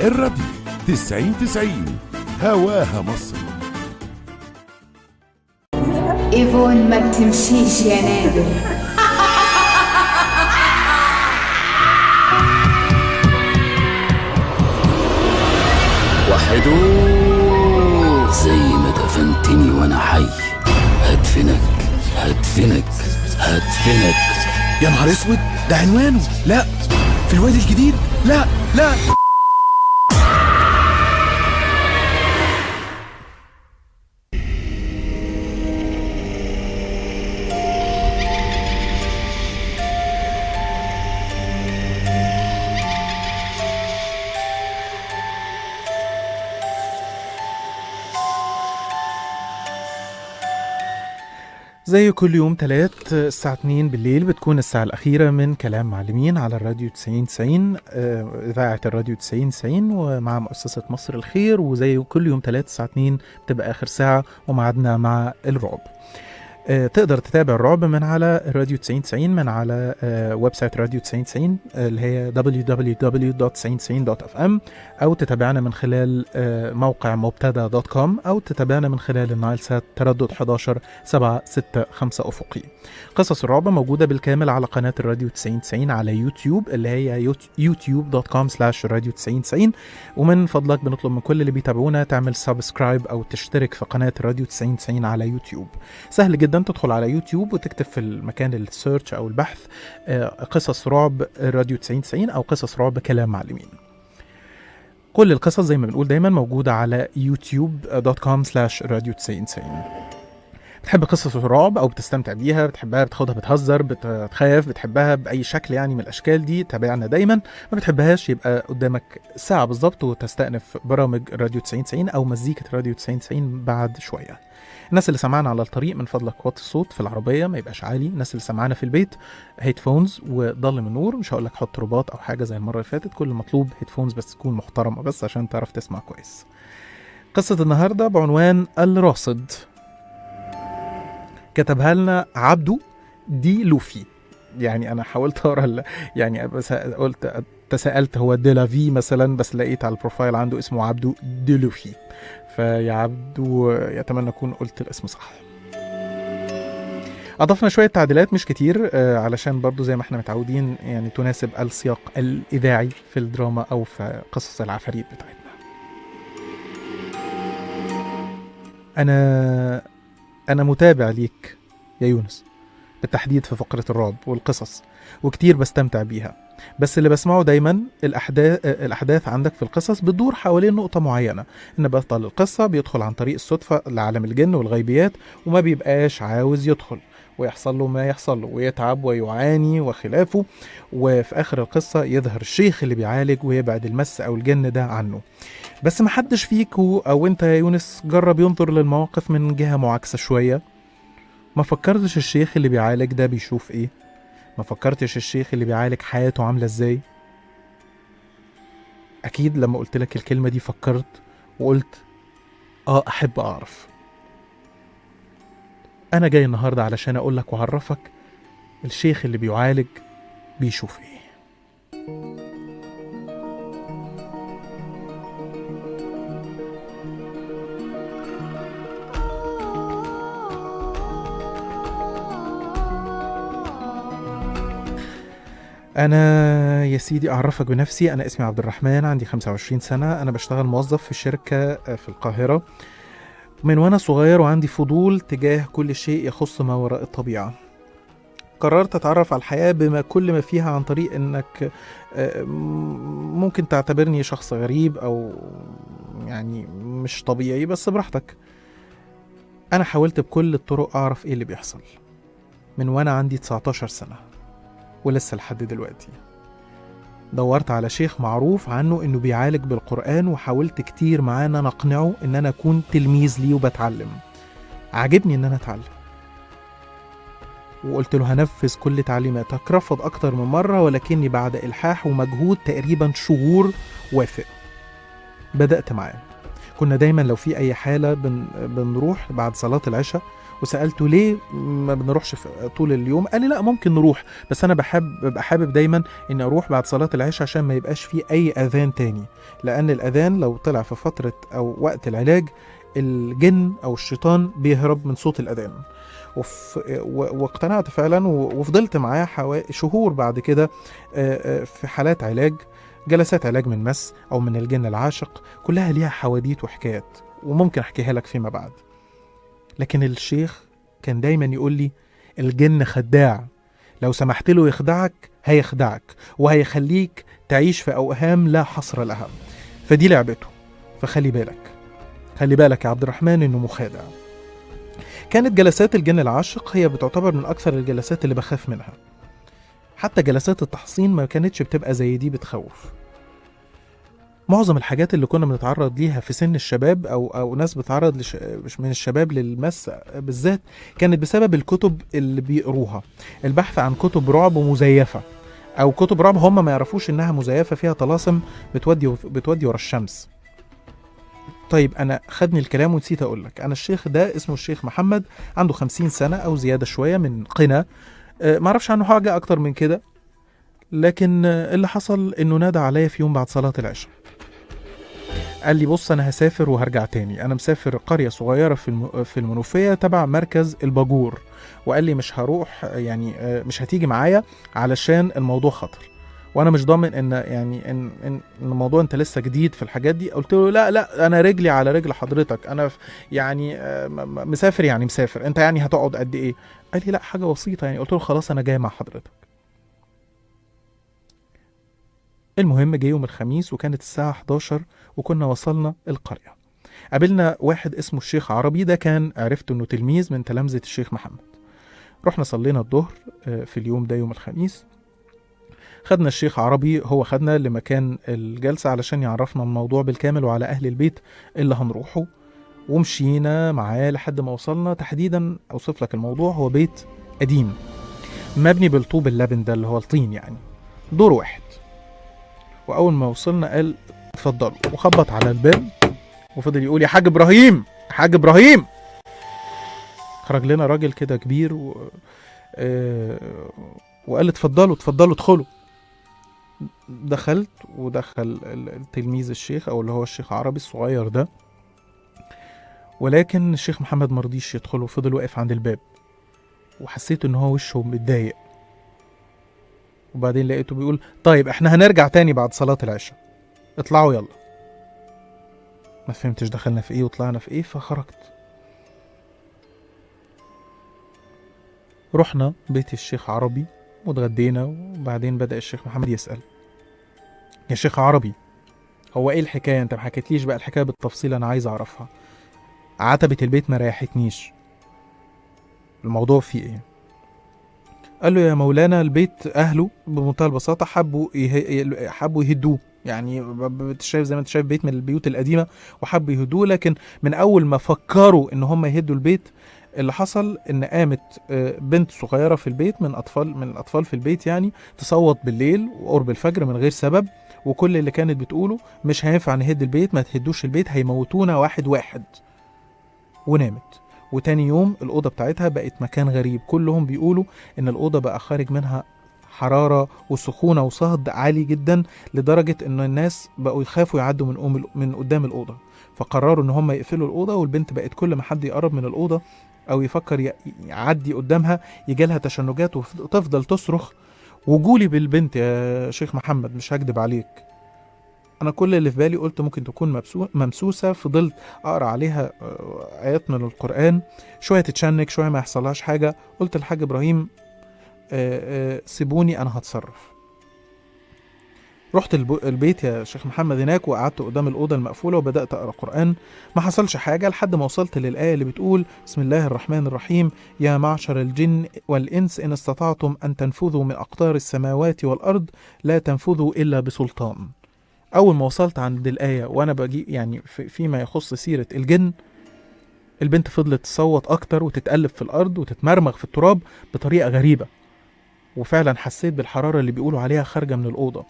الراديو 90 90 هواها مصر ايفون ما بتمشيش يا نادر وحدو زي ما دفنتني وانا حي هدفنك هدفنك هدفنك يا نهار اسود ده عنوانه لا في الوادي الجديد لا لا زي كل يوم تلات الساعة 2 بالليل بتكون الساعة الأخيرة من كلام معلمين على الراديو 90 90 آه، إذاعة الراديو 90 90 ومع مؤسسة مصر الخير وزي كل يوم تلات الساعة 2 بتبقى آخر ساعة وميعادنا مع الرعب آه، تقدر تتابع الرعب من على الراديو 90 90 من على آه، ويب سايت راديو 90 90 آه، اللي هي www.9090.fm او تتابعنا من خلال آه، موقع مبتدا دوت كوم او تتابعنا من خلال النايل سات تردد 11 7 6 5 افقي قصص الرعب موجوده بالكامل على قناه الراديو 90 90 على يوتيوب اللي هي يوتيوب دوت كوم سلاش راديو 90 90 ومن فضلك بنطلب من كل اللي بيتابعونا تعمل سبسكرايب او تشترك في قناه راديو 90 90 على يوتيوب سهل جدا تدخل على يوتيوب وتكتب في المكان السيرش او البحث آه، قصص رعب راديو 90 90 او قصص رعب كلام معلمين كل القصص زي ما بنقول دايما موجودة على youtube.com slash راديو 90 بتحب قصص الرعب او بتستمتع بيها بتحبها بتاخدها بتهزر بتخاف بتحبها باي شكل يعني من الاشكال دي تابعنا دايما ما بتحبهاش يبقى قدامك ساعه بالظبط وتستأنف برامج راديو 90 90 او مزيكه راديو 90 90 بعد شويه الناس اللي سمعنا على الطريق من فضلك وطي الصوت في العربيه ما يبقاش عالي الناس اللي سمعنا في البيت هيدفونز وضلم النور مش هقول لك حط رباط او حاجه زي المره اللي فاتت كل المطلوب هيدفونز بس تكون محترمه بس عشان تعرف تسمع كويس قصه النهارده بعنوان الراصد كتبها لنا عبده دي لوفي يعني انا حاولت اقرا ال- يعني بس قلت تساءلت هو ديلافي مثلا بس لقيت على البروفايل عنده اسمه عبده دي لوفي فيا عبدو يتمنى اكون قلت الاسم صح اضفنا شويه تعديلات مش كتير آه، علشان برضو زي ما احنا متعودين يعني تناسب السياق الاذاعي في الدراما او في قصص العفاريت بتاعتنا انا انا متابع ليك يا يونس بالتحديد في فقره الرعب والقصص وكتير بستمتع بيها بس اللي بسمعه دايما الاحداث الاحداث عندك في القصص بتدور حوالين نقطه معينه ان بطل القصه بيدخل عن طريق الصدفه لعالم الجن والغيبيات وما بيبقاش عاوز يدخل ويحصل له ما يحصل له ويتعب ويعاني وخلافه وفي اخر القصه يظهر الشيخ اللي بيعالج ويبعد المس او الجن ده عنه بس محدش فيكو او انت يا يونس جرب ينظر للمواقف من جهه معاكسه شويه ما فكرتش الشيخ اللي بيعالج ده بيشوف ايه ما فكرتش الشيخ اللي بيعالج حياته عامله ازاي اكيد لما قلت لك الكلمه دي فكرت وقلت اه احب اعرف انا جاي النهارده علشان اقول لك واعرفك الشيخ اللي بيعالج بيشوف ايه أنا يا سيدي أعرفك بنفسي أنا اسمي عبد الرحمن عندي 25 سنة أنا بشتغل موظف في شركة في القاهرة من وأنا صغير وعندي فضول تجاه كل شيء يخص ما وراء الطبيعة قررت أتعرف على الحياة بما كل ما فيها عن طريق إنك آه، م- ممكن تعتبرني شخص غريب أو يعني مش طبيعي بس براحتك أنا حاولت بكل الطرق أعرف إيه اللي بيحصل من وأنا عندي 19 سنة ولسه لحد دلوقتي دورت على شيخ معروف عنه انه بيعالج بالقرآن وحاولت كتير معاه ان انا اقنعه ان انا اكون تلميذ ليه وبتعلم عجبني ان انا اتعلم وقلت له هنفذ كل تعليماتك رفض اكتر من مرة ولكني بعد الحاح ومجهود تقريبا شهور وافق بدأت معاه كنا دايما لو في اي حالة بن... بنروح بعد صلاة العشاء وسالته ليه ما بنروحش في طول اليوم قال لي لا ممكن نروح بس انا بحب ببقى حابب دايما اني اروح بعد صلاه العشاء عشان ما يبقاش فيه اي اذان تاني لان الاذان لو طلع في فتره او وقت العلاج الجن او الشيطان بيهرب من صوت الاذان وف... و- واقتنعت فعلا و- وفضلت معاه حوا... شهور بعد كده آه، آه، في حالات علاج جلسات علاج من مس او من الجن العاشق كلها ليها حواديت وحكايات وممكن احكيها لك فيما بعد لكن الشيخ كان دايما يقول لي الجن خداع لو سمحت له يخدعك هيخدعك وهيخليك تعيش في اوهام لا حصر لها فدي لعبته فخلي بالك خلي بالك يا عبد الرحمن انه مخادع كانت جلسات الجن العاشق هي بتعتبر من اكثر الجلسات اللي بخاف منها حتى جلسات التحصين ما كانتش بتبقى زي دي بتخوف معظم الحاجات اللي كنا بنتعرض ليها في سن الشباب او او ناس بتعرض لش... مش من الشباب للمس بالذات كانت بسبب الكتب اللي بيقروها البحث عن كتب رعب مزيفه او كتب رعب هم ما يعرفوش انها مزيفه فيها طلاسم بتودي بتودي ورا الشمس طيب انا خدني الكلام ونسيت اقول لك انا الشيخ ده اسمه الشيخ محمد عنده خمسين سنه او زياده شويه من قنا آه، ما اعرفش عنه حاجه اكتر من كده لكن آه، اللي حصل انه نادى عليا في يوم بعد صلاه العشاء قال لي بص انا هسافر وهرجع تاني انا مسافر قريه صغيره في الم... في المنوفيه تبع مركز الباجور وقال لي مش هروح يعني آه، مش هتيجي معايا علشان الموضوع خطر وانا مش ضامن ان يعني ان ان إن الموضوع انت لسه جديد في الحاجات دي قلت له لا لا انا رجلي على رجل حضرتك انا ف- يعني آه، م- م- مسافر يعني مسافر انت يعني هتقعد قد ايه قال لي لا حاجه بسيطه يعني قلت له خلاص انا جاي مع حضرتك المهم جه يوم الخميس وكانت الساعه 11 وكنا وصلنا القريه قابلنا واحد اسمه الشيخ عربي ده كان عرفت انه تلميذ من تلامذه الشيخ محمد رحنا صلينا الظهر آه، في اليوم ده يوم الخميس خدنا الشيخ عربي هو خدنا لمكان الجلسة علشان يعرفنا الموضوع بالكامل وعلى أهل البيت اللي هنروحه ومشينا معاه لحد ما وصلنا تحديدا أوصف لك الموضوع هو بيت قديم مبني بالطوب اللبن ده اللي هو الطين يعني دور واحد وأول ما وصلنا قال اتفضلوا وخبط على الباب وفضل يقول يا حاج إبراهيم يا حاج إبراهيم خرج لنا راجل كده كبير و... آه، وقال اتفضلوا اتفضلوا ادخلوا دخلت ودخل ال- التلميذ الشيخ او اللي هو الشيخ عربي الصغير ده ولكن الشيخ محمد مرضيش يدخل وفضل واقف عند الباب وحسيت ان هو وشه متضايق وبعدين لقيته بيقول طيب احنا هنرجع تاني بعد صلاة العشاء اطلعوا يلا ما فهمتش دخلنا في ايه وطلعنا في ايه فخرجت رحنا بيت الشيخ عربي واتغدينا وبعدين بدأ الشيخ محمد يسأل يا شيخ عربي هو ايه الحكاية انت ما حكيتليش بقى الحكاية بالتفصيل انا عايز اعرفها عتبة البيت ما ريحتنيش الموضوع فيه ايه قال له يا مولانا البيت اهله بمنتهى البساطة حبوا يه... حبوا يهدوه يعني ب- ب- انت شايف زي ما انت شايف بيت من البيوت القديمة وحبوا يهدوه لكن من اول ما فكروا ان هم يهدوا البيت اللي حصل ان قامت آه، بنت صغيره في البيت من اطفال من الاطفال في البيت يعني تصوت بالليل وقرب الفجر من غير سبب وكل اللي كانت بتقوله مش هينفع نهد البيت ما تهدوش البيت هيموتونا واحد واحد ونامت وتاني يوم الأوضة بتاعتها بقت مكان غريب كلهم بيقولوا إن الأوضة بقى خارج منها حرارة وسخونة وصهد عالي جدا لدرجة إن الناس بقوا يخافوا يعدوا من أم من قدام الأوضة فقرروا إن هم يقفلوا الأوضة والبنت بقت كل ما حد يقرب من الأوضة أو يفكر ي- يعدي قدامها يجيلها تشنجات وتفضل تصرخ وجولي بالبنت يا شيخ محمد مش هكدب عليك انا كل اللي في بالي قلت ممكن تكون مبسو- ممسوسه فضلت اقرا عليها آه، ايات من القران شويه تتشنج شويه ما يحصلهاش حاجه قلت الحاج ابراهيم آه، آه، سيبوني انا هتصرف رحت الب- البيت يا شيخ محمد هناك وقعدت قدام الأوضة المقفولة وبدأت أقرأ قرآن ما حصلش حاجة لحد ما وصلت للآية اللي بتقول بسم الله الرحمن الرحيم يا معشر الجن والإنس إن استطعتم أن تنفذوا من أقطار السماوات والأرض لا تنفذوا إلا بسلطان أول ما وصلت عند الآية وأنا بجي يعني في فيما يخص سيرة الجن البنت فضلت تصوت أكتر وتتقلب في الأرض وتتمرمغ في التراب بطريقة غريبة وفعلا حسيت بالحرارة اللي بيقولوا عليها خارجة من الأوضة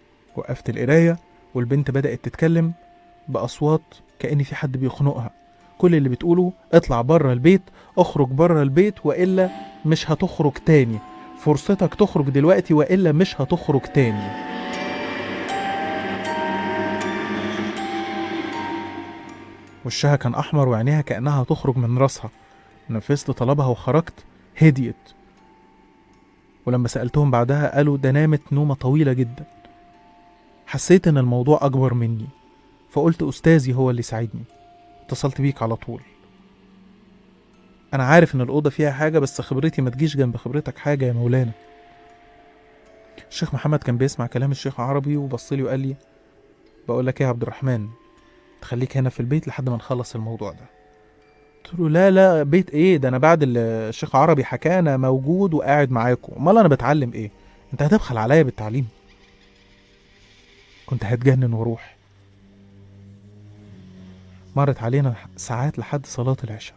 وقفت القراية والبنت بدأت تتكلم بأصوات كأن في حد بيخنقها كل اللي بتقوله اطلع بره البيت اخرج بره البيت والا مش هتخرج تاني فرصتك تخرج دلوقتي والا مش هتخرج تاني وشها كان احمر وعينيها كانها هتخرج من راسها نفذت طلبها وخرجت هديت ولما سالتهم بعدها قالوا ده نامت نومه طويله جدا حسيت ان الموضوع اكبر مني فقلت استاذي هو اللي ساعدني اتصلت بيك على طول انا عارف ان الاوضه فيها حاجه بس خبرتي ما تجيش جنب خبرتك حاجه يا مولانا الشيخ محمد كان بيسمع كلام الشيخ عربي وبص لي وقال لي بقول لك ايه يا عبد الرحمن تخليك هنا في البيت لحد ما نخلص الموضوع ده قلت له لا لا بيت ايه ده انا بعد اللي الشيخ عربي حكى انا موجود وقاعد معاكم امال انا بتعلم ايه انت هتبخل عليا بالتعليم كنت هتجنن واروح مرت علينا ساعات لحد صلاة العشاء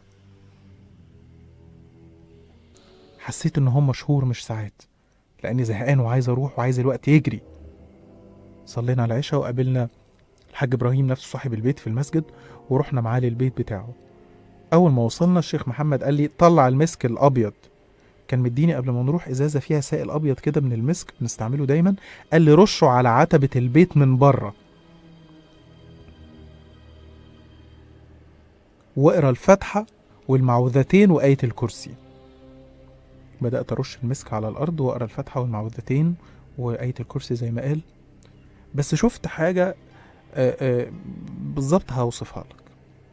حسيت ان هم شهور مش ساعات لاني زهقان وعايز اروح وعايز الوقت يجري صلينا العشاء وقابلنا الحاج ابراهيم نفسه صاحب البيت في المسجد ورحنا معاه للبيت بتاعه اول ما وصلنا الشيخ محمد قال لي طلع المسك الابيض كان مديني قبل ما نروح ازازه فيها سائل ابيض كده من المسك بنستعمله دايما قال لي رشه على عتبه البيت من بره واقرا الفاتحه والمعوذتين وايه الكرسي بدات ارش المسك على الارض واقرا الفاتحه والمعوذتين وايه الكرسي زي ما قال بس شفت حاجه آه، آه، بالظبط هوصفها لك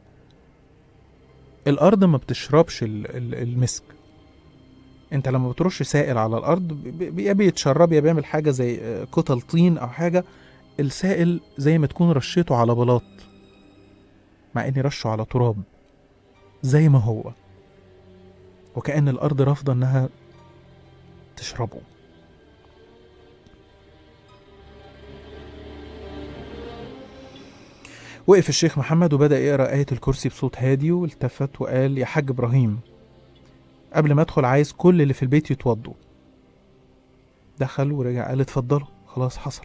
الارض ما بتشربش ال- ال- المسك انت لما بترش سائل على الارض ب- ب- يا بيتشرب يا بيعمل حاجه زي آه، كتل طين او حاجه السائل زي ما تكون رشيته على بلاط مع اني رشه على تراب زي ما هو وكأن الأرض رافضة إنها تشربه وقف الشيخ محمد وبدأ يقرأ آية الكرسي بصوت هادي والتفت وقال يا حاج إبراهيم قبل ما أدخل عايز كل اللي في البيت يتوضوا دخل ورجع قال اتفضلوا خلاص حصل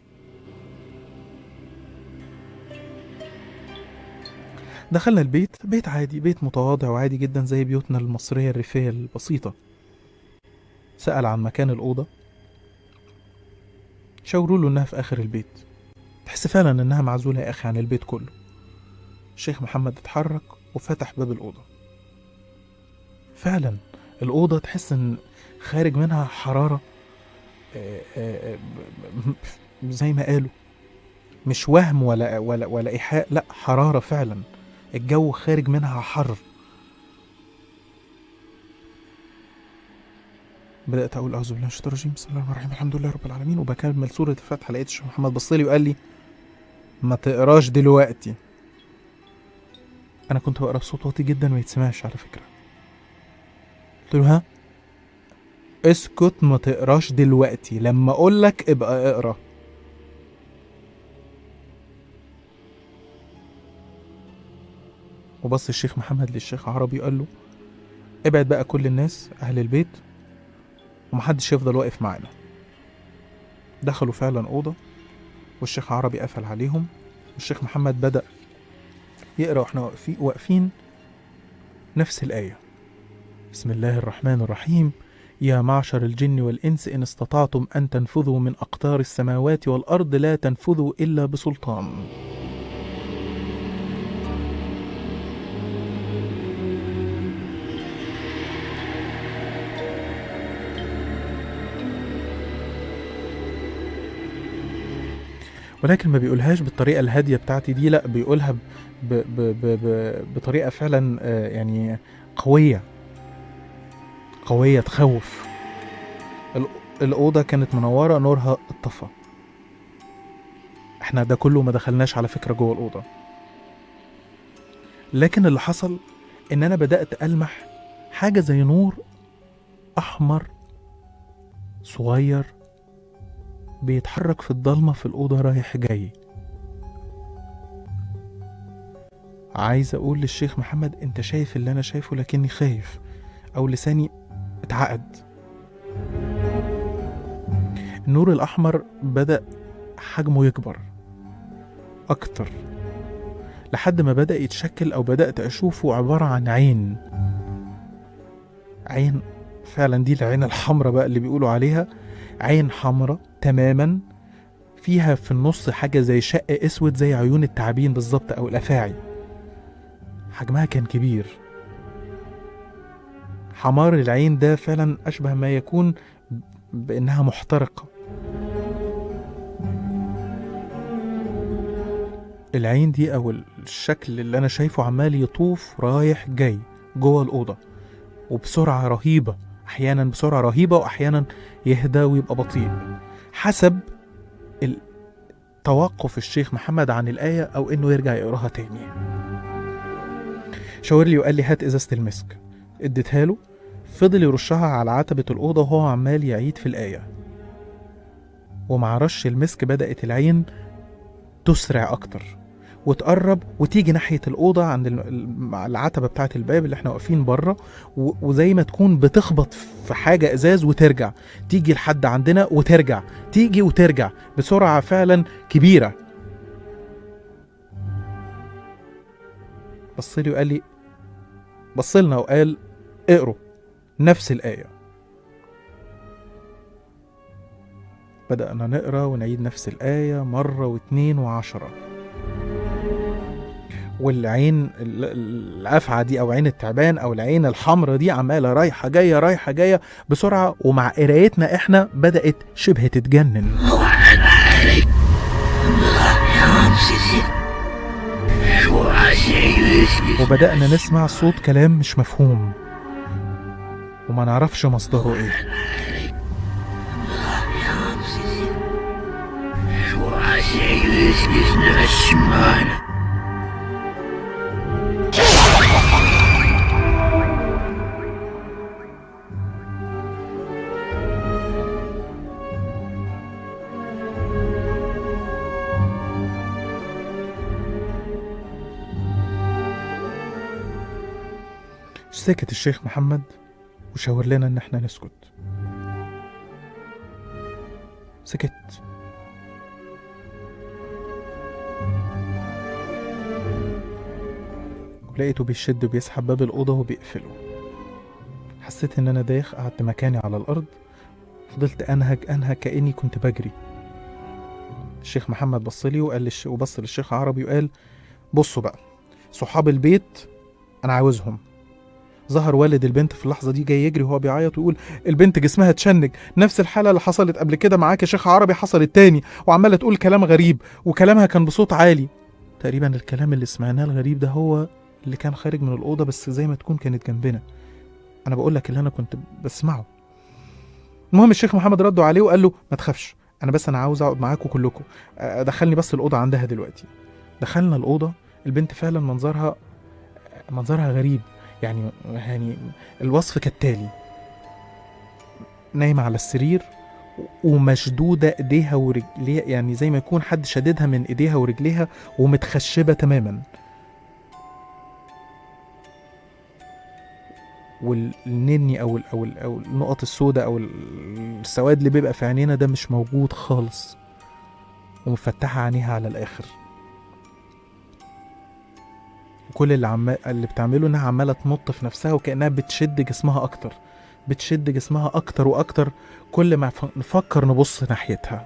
دخلنا البيت بيت عادي بيت متواضع وعادي جدا زي بيوتنا المصرية الريفية البسيطة سأل عن مكان الأوضة شاوروا له إنها في آخر البيت تحس فعلا إنها معزولة يا أخي عن البيت كله الشيخ محمد اتحرك وفتح باب الأوضة فعلا الأوضة تحس إن خارج منها حرارة آه، آه، آه، زي ما قالوا مش وهم ولا ولا ولا إيحاء لا حرارة فعلا الجو خارج منها حر بدأت أقول أعوذ بالله من الشيطان الرجيم بسم الله الرحمن الرحيم الحمد لله رب العالمين وبكمل سورة الفاتحة لقيت الشيخ محمد بص لي وقال لي ما تقراش دلوقتي أنا كنت بقرا بصوت واطي جدا ما يتسمعش على فكرة قلت له ها اسكت ما تقراش دلوقتي لما أقول لك ابقى اقرا وبص الشيخ محمد للشيخ عربي وقال له ابعد بقى كل الناس أهل البيت ومحدش يفضل واقف معانا دخلوا فعلا أوضة والشيخ عربي قفل عليهم والشيخ محمد بدأ يقرأ واحنا واقفين واقفين نفس الآية بسم الله الرحمن الرحيم يا معشر الجن والإنس إن استطعتم أن تنفذوا من أقطار السماوات والأرض لا تنفذوا إلا بسلطان ولكن ما بيقولهاش بالطريقة الهادية بتاعتي دي لا بيقولها ب ب ب ب ب بطريقة فعلا آه، يعني قوية قوية تخوف ال- الأوضة كانت منورة نورها اتطفى احنا ده كله ما دخلناش على فكرة جوه الأوضة لكن اللي حصل ان انا بدأت ألمح حاجة زي نور أحمر صغير بيتحرك في الضلمة في الأوضة رايح جاي عايز أقول للشيخ محمد أنت شايف اللي أنا شايفه لكني خايف أو لساني اتعقد النور الأحمر بدأ حجمه يكبر أكتر لحد ما بدأ يتشكل أو بدأت أشوفه عبارة عن عين عين فعلا دي العين الحمراء بقى اللي بيقولوا عليها عين حمراء تماما فيها في النص حاجة زي شق أسود زي عيون التعابين بالظبط أو الأفاعي حجمها كان كبير حمار العين ده فعلا أشبه ما يكون بأنها محترقة العين دي أو الشكل اللي أنا شايفه عمال يطوف رايح جاي جوه الأوضة وبسرعة رهيبة أحيانا بسرعة رهيبة وأحيانا يهدى ويبقى بطيء حسب ال- توقف الشيخ محمد عن الآية أو إنه يرجع يقراها تاني شاور لي وقال لي هات إزازة المسك اديتها له فضل يرشها على عتبة الأوضة وهو عمال يعيد في الآية ومع رش المسك بدأت العين تسرع أكتر وتقرب وتيجي ناحية الأوضة عند ال- ال- العتبة بتاعة الباب اللي احنا واقفين بره و- وزي ما تكون بتخبط في حاجة إزاز وترجع تيجي لحد عندنا وترجع تيجي وترجع بسرعة فعلا كبيرة بصلي وقال لي بصلنا وقال اقروا نفس الآية بدأنا نقرا ونعيد نفس الآية مرة واتنين وعشرة والعين ال- ال- الأفعى دي أو عين التعبان أو العين الحمراء دي عمالة رايحة جاية رايحة جاية بسرعة ومع قرايتنا إحنا بدأت شبه تتجنن وبدأنا نسمع صوت كلام مش مفهوم وما نعرفش مصدره ايه سكت الشيخ محمد وشاور لنا ان احنا نسكت سكت ولقيته بيشد وبيسحب باب الأوضة وبيقفله حسيت إن أنا دايخ قعدت مكاني على الأرض فضلت أنهج أنهج كأني كنت بجري الشيخ محمد بص لي وقال للش... وبص للشيخ عربي وقال بصوا بقى صحاب البيت أنا عاوزهم ظهر والد البنت في اللحظة دي جاي يجري وهو بيعيط ويقول البنت جسمها اتشنج نفس الحالة اللي حصلت قبل كده معاك يا شيخ عربي حصلت تاني وعمالة تقول كلام غريب وكلامها كان بصوت عالي تقريبا الكلام اللي سمعناه الغريب ده هو اللي كان خارج من الأوضة بس زي ما تكون كانت جنبنا أنا بقول لك اللي أنا كنت بسمعه المهم الشيخ محمد ردوا عليه وقال له ما تخافش أنا بس أنا عاوز أقعد معاكم كلكم أه، دخلني بس الأوضة عندها دلوقتي دخلنا الأوضة البنت فعلا منظرها منظرها غريب يعني يعني الوصف كالتالي نايمة على السرير ومشدودة ايديها ورجليها يعني زي ما يكون حد شددها من ايديها ورجليها ومتخشبة تماما والنني او ال او ال او النقط السوداء او ال- السواد اللي بيبقى في عينينا ده مش موجود خالص ومفتحة عينيها على الاخر وكل اللي عم اللي بتعمله انها عماله تنط في نفسها وكانها بتشد جسمها اكتر بتشد جسمها اكتر واكتر كل ما ف- نفكر نبص ناحيتها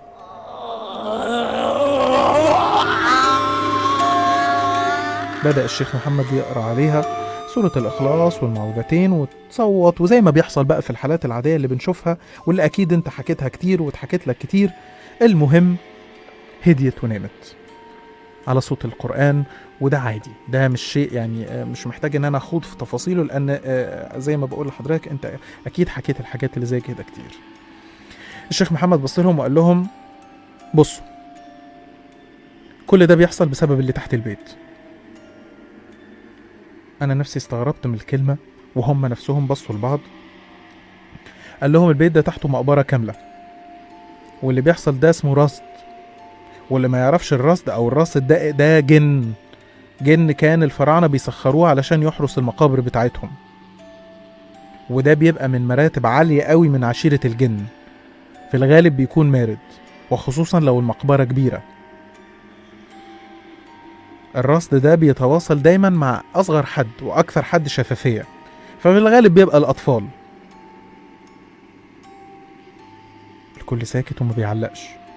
بدأ الشيخ محمد يقرأ عليها سورة الإخلاص والمعوذتين وتصوت وزي ما بيحصل بقى في الحالات العادية اللي بنشوفها واللي أكيد أنت حكيتها كتير واتحكيت لك كتير المهم هديت ونامت على صوت القرآن وده عادي ده مش شيء يعني آه، مش محتاج ان انا اخوض في تفاصيله لان آه، زي ما بقول لحضرتك انت اكيد حكيت الحاجات اللي زي كده كتير الشيخ محمد بص لهم وقال لهم بصوا كل ده بيحصل بسبب اللي تحت البيت انا نفسي استغربت من الكلمه وهم نفسهم بصوا لبعض قال لهم البيت ده تحته مقبره كامله واللي بيحصل ده اسمه رصد واللي ما يعرفش الرصد او الراصد ده ده جن جن كان الفراعنه بيسخروه علشان يحرس المقابر بتاعتهم وده بيبقى من مراتب عاليه قوي من عشيره الجن في الغالب بيكون مارد وخصوصا لو المقبره كبيره الرصد ده بيتواصل دايما مع اصغر حد واكثر حد شفافيه ففي الغالب بيبقى الاطفال الكل ساكت وما بيعلقش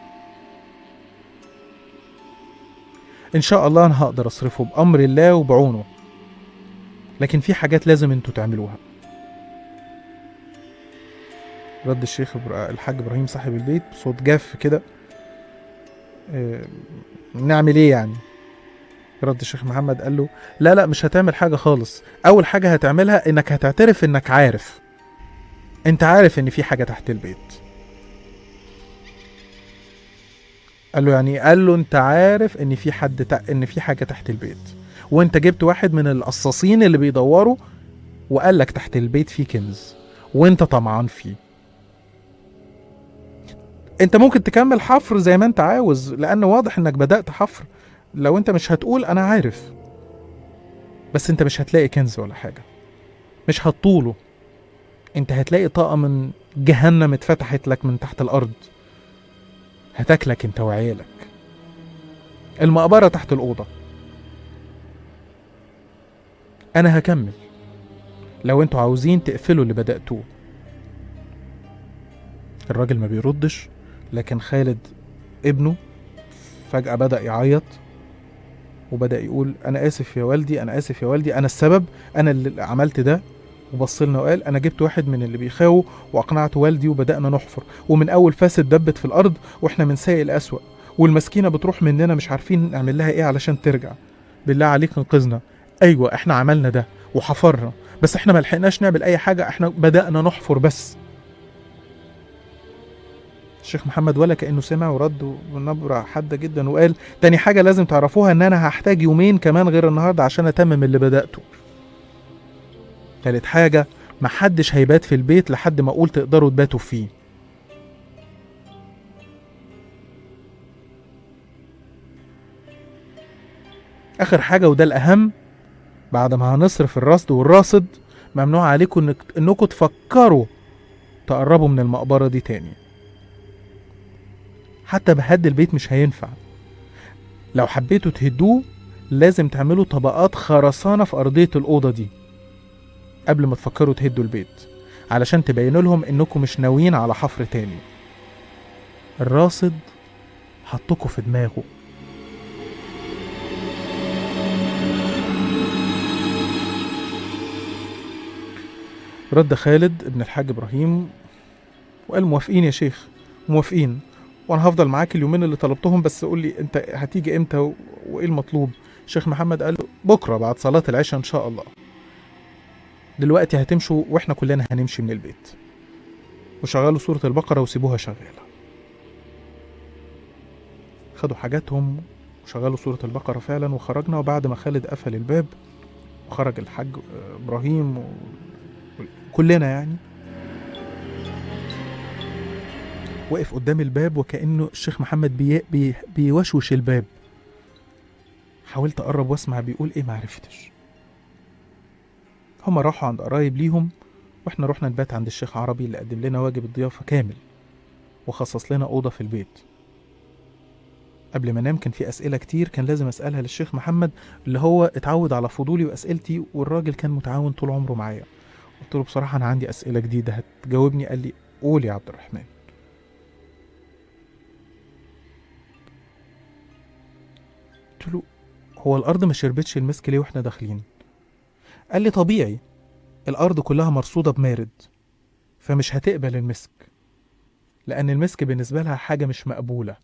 ان شاء الله انا هقدر اصرفه بامر الله وبعونه لكن في حاجات لازم انتوا تعملوها رد الشيخ إبرا- الحاج ابراهيم صاحب البيت بصوت جاف كده آه، نعمل ايه يعني رد الشيخ محمد قال له لا لا مش هتعمل حاجة خالص أول حاجة هتعملها إنك هتعترف إنك عارف أنت عارف إن في حاجة تحت البيت قال له يعني إيه؟ قال له أنت عارف إن في حد ت... إن في حاجة تحت البيت وأنت جبت واحد من القصاصين اللي بيدوروا وقال لك تحت البيت في كنز وأنت طمعان فيه أنت ممكن تكمل حفر زي ما أنت عاوز لأن واضح إنك بدأت حفر لو انت مش هتقول انا عارف بس انت مش هتلاقي كنز ولا حاجه مش هتطوله انت هتلاقي طاقه من جهنم اتفتحت لك من تحت الارض هتاكلك انت وعيالك المقبره تحت الاوضه انا هكمل لو انتوا عاوزين تقفلوا اللي بداتوه الراجل ما بيردش لكن خالد ابنه فجأة بدأ يعيط وبدأ يقول أنا آسف يا والدي أنا آسف يا والدي أنا السبب أنا اللي عملت ده وبص لنا وقال أنا جبت واحد من اللي بيخاووا وأقنعت والدي وبدأنا نحفر ومن أول فاسد دبت في الأرض وإحنا من سيء لأسوأ والمسكينة بتروح مننا مش عارفين نعمل لها إيه علشان ترجع بالله عليك انقذنا أيوة إحنا عملنا ده وحفرنا بس إحنا ملحقناش نعمل أي حاجة إحنا بدأنا نحفر بس الشيخ محمد ولا كأنه سمع ورد بنبرة حادة جدا وقال تاني حاجة لازم تعرفوها إن أنا هحتاج يومين كمان غير النهاردة عشان أتمم اللي بدأته تالت حاجة محدش هيبات في البيت لحد ما أقول تقدروا تباتوا فيه آخر حاجة وده الأهم بعد ما هنصرف الرصد والراصد ممنوع عليكم إنك إنكم تفكروا تقربوا من المقبرة دي تاني حتى بهد البيت مش هينفع لو حبيتوا تهدوه لازم تعملوا طبقات خرسانة في أرضية الأوضة دي قبل ما تفكروا تهدوا البيت علشان تبينوا لهم إنكم مش ناويين على حفر تاني الراصد حطكوا في دماغه رد خالد ابن الحاج إبراهيم وقال موافقين يا شيخ موافقين وانا هفضل معاك اليومين اللي طلبتهم بس قول لي انت هتيجي امتى و... وايه المطلوب شيخ محمد قال له بكره بعد صلاه العشاء ان شاء الله دلوقتي هتمشوا واحنا كلنا هنمشي من البيت وشغلوا سوره البقره وسيبوها شغاله خدوا حاجاتهم وشغلوا سوره البقره فعلا وخرجنا وبعد ما خالد قفل الباب وخرج الحاج آه، ابراهيم و... كلنا يعني واقف قدام الباب وكأنه الشيخ محمد بي... بي... بيوشوش الباب حاولت أقرب وأسمع بيقول إيه معرفتش هما راحوا عند قرايب ليهم وإحنا رحنا نبات عند الشيخ عربي اللي قدم لنا واجب الضيافة كامل وخصص لنا أوضة في البيت قبل ما انام كان في اسئله كتير كان لازم اسالها للشيخ محمد اللي هو اتعود على فضولي واسئلتي والراجل كان متعاون طول عمره معايا قلت له بصراحه انا عندي اسئله جديده هتجاوبني قال لي قول يا عبد الرحمن قلت له هو الارض ما شربتش المسك ليه واحنا داخلين قال لي طبيعي الارض كلها مرصوده بمارد فمش هتقبل المسك لان المسك بالنسبه لها حاجه مش مقبوله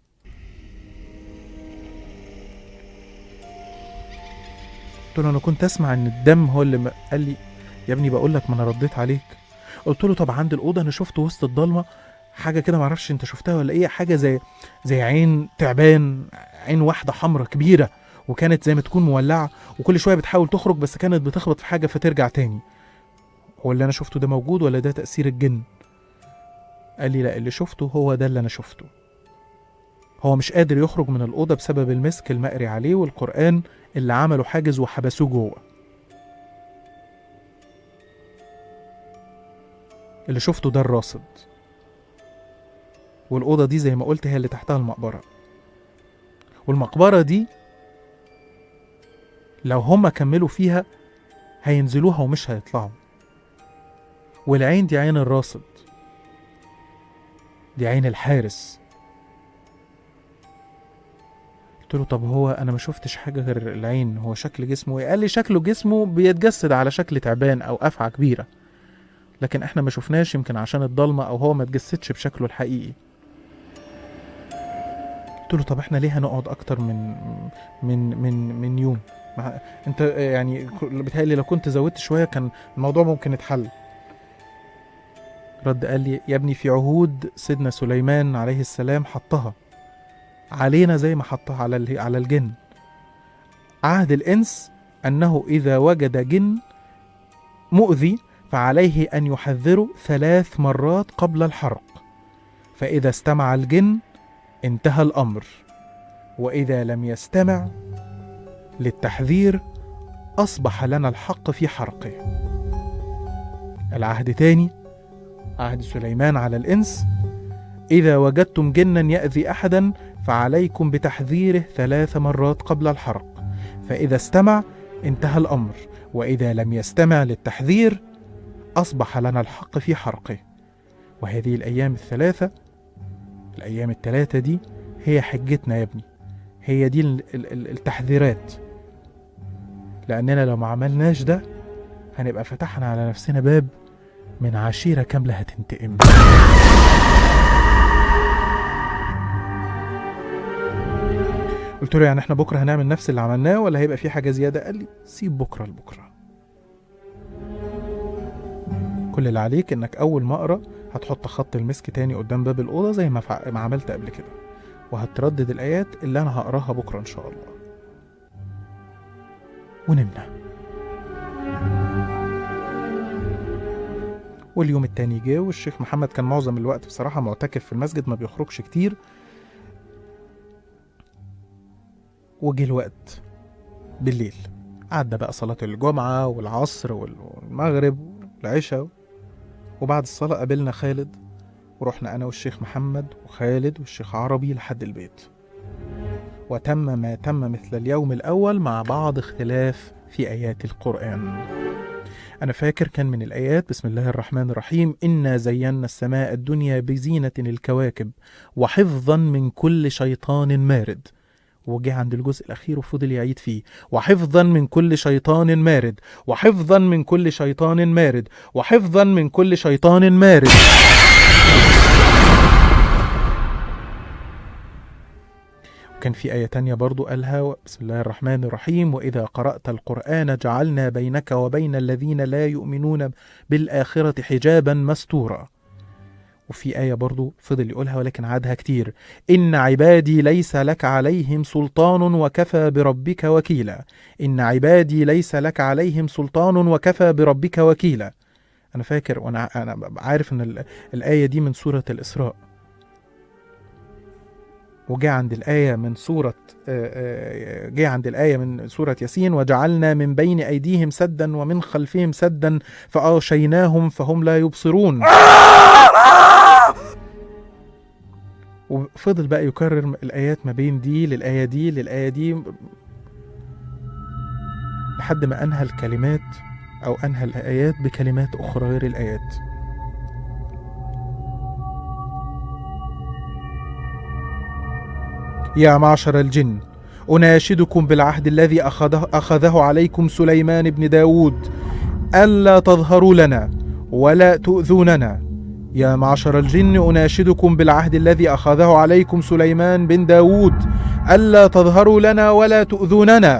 قلت له انا كنت اسمع ان الدم هو اللي م... قال لي يا ابني بقول لك ما انا رديت عليك قلت له طب عند الاوضه انا شفت وسط الضلمه حاجه كده معرفش انت شفتها ولا ايه حاجه زي زي عين تعبان عين واحده حمراء كبيره وكانت زي ما تكون مولعه وكل شويه بتحاول تخرج بس كانت بتخبط في حاجه فترجع تاني هو اللي انا شفته ده موجود ولا ده تاثير الجن قال لي لا اللي شفته هو ده اللي انا شفته هو مش قادر يخرج من الأوضة بسبب المسك المقري عليه والقرآن اللي عملوا حاجز وحبسوه جوه اللي شفته ده الراصد والأوضة دي زي ما قلت هي اللي تحتها المقبرة والمقبرة دي لو هما كملوا فيها هينزلوها ومش هيطلعوا والعين دي عين الراصد دي عين الحارس قلت له طب هو انا ما شفتش حاجه غير العين هو شكل جسمه ايه قال لي شكله جسمه بيتجسد على شكل تعبان او افعى كبيره لكن احنا ما شفناش يمكن عشان الضلمه او هو ما اتجسدش بشكله الحقيقي قلت له طب احنا ليه هنقعد اكتر من من من من يوم مع انت يعني بتهيألي لو كنت زودت شويه كان الموضوع ممكن يتحل رد قال لي يا ابني في عهود سيدنا سليمان عليه السلام حطها علينا زي ما حطها على ال- على الجن عهد الانس انه اذا وجد جن مؤذي فعليه ان يحذره ثلاث مرات قبل الحرق فاذا استمع الجن انتهى الامر واذا لم يستمع للتحذير اصبح لنا الحق في حرقه العهد تاني عهد سليمان على الانس اذا وجدتم جنا ياذي احدا فعليكم بتحذيره ثلاث مرات قبل الحرق فاذا استمع انتهى الامر واذا لم يستمع للتحذير اصبح لنا الحق في حرقه وهذه الايام الثلاثه الايام الثلاثه دي هي حجتنا يا ابني هي دي ال- ال- ال- التحذيرات لاننا لو ما عملناش ده هنبقى فتحنا على نفسنا باب من عشيره كامله هتنتقم قلت له يعني احنا بكره هنعمل نفس اللي عملناه ولا هيبقى في حاجه زياده قال لي سيب بكره لبكره كل اللي عليك انك اول ما اقرا هتحط خط المسك تاني قدام باب الاوضه زي ما, فع... ما عملت قبل كده وهتردد الايات اللي انا هقراها بكره ان شاء الله ونمنا واليوم التاني جه والشيخ محمد كان معظم الوقت بصراحه معتكف في المسجد ما بيخرجش كتير وجه الوقت بالليل عدى بقى صلاة الجمعة والعصر وال- والمغرب والعشاء وبعد الصلاة قابلنا خالد ورحنا أنا والشيخ محمد وخالد والشيخ عربي لحد البيت وتم ما تم مثل اليوم الأول مع بعض اختلاف في آيات القرآن أنا فاكر كان من الآيات بسم الله الرحمن الرحيم إنا زينا السماء الدنيا بزينة الكواكب وحفظا من كل شيطان مارد وجه عند الجزء الأخير وفضل يعيد فيه وحفظا من كل شيطان مارد وحفظا من كل شيطان مارد وحفظا من كل شيطان مارد وكان في آية تانية برضو قالها بسم الله الرحمن الرحيم وإذا قرأت القرآن جعلنا بينك وبين الذين لا يؤمنون بالآخرة حجابا مستورا وفي آية برضو فضل يقولها ولكن عادها كتير إن عبادي ليس لك عليهم سلطان وكفى بربك وكيلا إن عبادي ليس لك عليهم سلطان وكفى بربك وكيلا أنا فاكر وأنا أنا عارف إن ال- الآية دي من سورة الإسراء وجاء عند الآية من سورة آه، آه، جاء عند الآية من سورة ياسين وجعلنا من بين أيديهم سدا ومن خلفهم سدا فأغشيناهم فهم لا يبصرون وفضل بقى يكرر الآيات ما بين دي للآية دي للآية دي لحد ما أنهى الكلمات أو أنهى الآيات بكلمات أخرى غير الآيات يا معشر الجن أناشدكم بالعهد الذي أخذه, أخذه عليكم سليمان بن داود ألا تظهروا لنا ولا تؤذوننا يا معشر الجن أناشدكم بالعهد الذي أخذه عليكم سليمان بن داود ألا تظهروا لنا ولا تؤذوننا